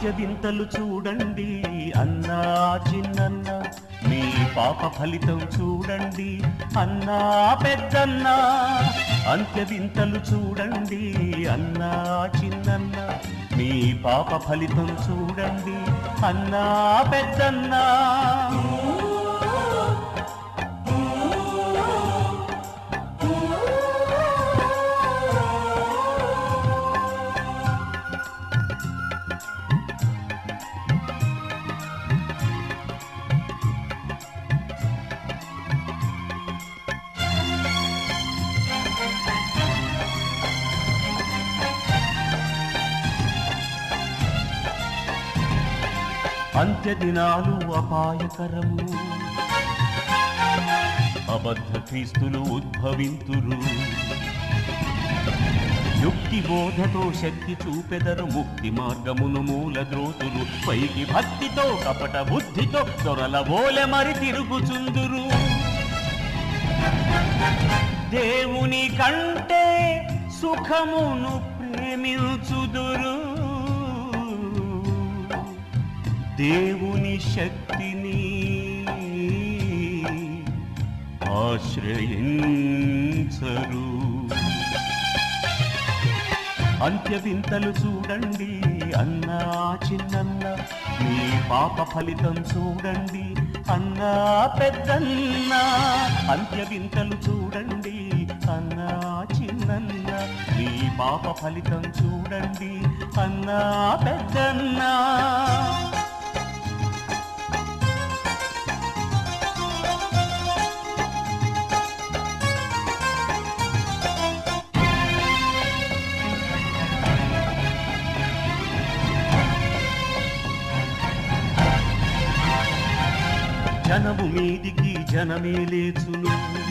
అంత్యదింతలు చూడండి అన్నా చిన్నన్న మీ పాప ఫలితం చూడండి అన్నా పెద్దన్న అంత్యదింతలు చూడండి అన్నా చిన్నన్న మీ పాప ఫలితం చూడండి అన్నా పెద్దన్నా అంత్యదినాలు అపాయకరము అబద్ధ క్రీస్తులు ఉద్భవింతురు యుక్తి బోధతో శక్తి చూపెదరు ముక్తి మార్గమును మూల ద్రోతులు పైకి భక్తితో కపట బుద్ధితో దొరల బోలె మరి తిరుగుచుందురు దేవుని కంటే సుఖమును ప్రేమించుదురు దేవుని శక్తిని ఆశ్రయించరు అంత్యవింతలు చూడండి అన్నా చిన్నన్న మీ పాప ఫలితం చూడండి అన్నా పెద్దన్న అంత్యవింతలు చూడండి అన్నా చిన్నన్న మీ పాప ఫలితం చూడండి అన్నా పెద్దన్నా జనము మీదికి జనమే లేచును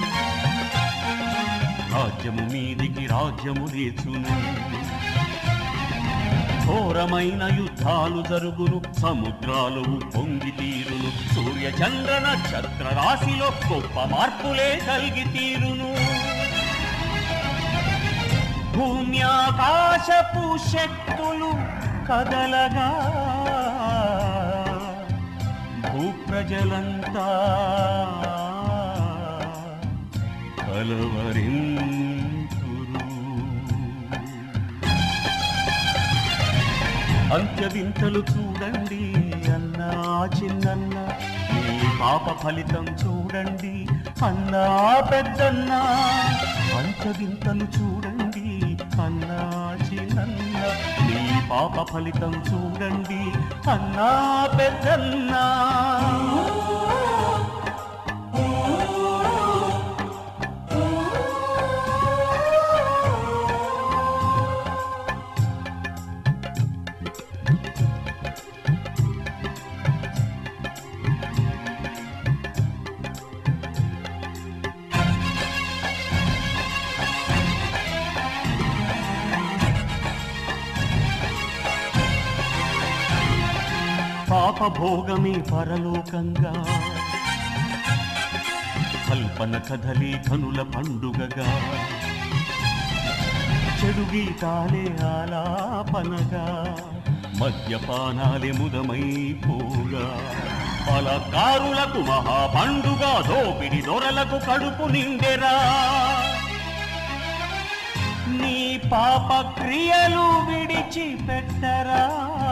రాజ్యము మీదికి రాజ్యము లేచును ఘోరమైన యుద్ధాలు జరుగును సముద్రాలు పొంగి తీరును సూర్య చంద్ర నక్షత్ర రాశిలో గొప్ప మార్పులే కలిగి తీరును భూమ్యాకాశపు శక్తులు కదలగా భూప్రజలంతా కలవరింతురు అంత్యవింతలు చూడండి అన్నా చిన్నన్న మీ పాప ఫలితం చూడండి అన్నా పెద్దన్న అంత్యవింతలు చూడండి అన్నా చిన్నన్న మీ పాప ఫలితం చూడండి అన్నా పెద్దన్నా పాప భోగమే పరలోకంగా కల్పన కథలే కనుల పండుగగా చెడు గీతాలే ఆలాపనగా మద్యపానాలే ముదమైపోగా పలకారులకు మహా పండుగ దోపిడి దొరలకు కడుపు నిండెరా నీ పాప క్రియలు విడిచి పెట్టరా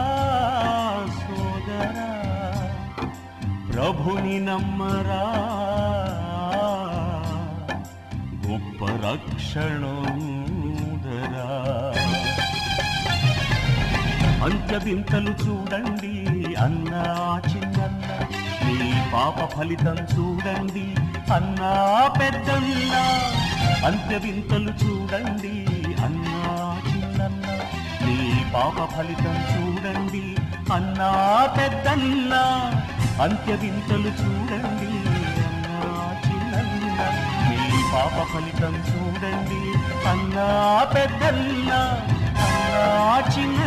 సోదరా ప్రభుని నమ్మరా గొప్ప రక్షణోదరా అంత్యవింతలు చూడండి అన్నా చిన్నన్న మీ పాప ఫలితం చూడండి అన్నా పెద్దన్న అంత్యవింతలు చూడండి అన్నా చిన్నన్న మీ పాప ఫలితం చూడండి అన్నా పెద్దన్న అంత్యవింతలు చూడండి అన్నా చిన్నన్న మీ పాప ఫలితం చూడండి అన్నా పెద్దన్న అన్నా చిన్న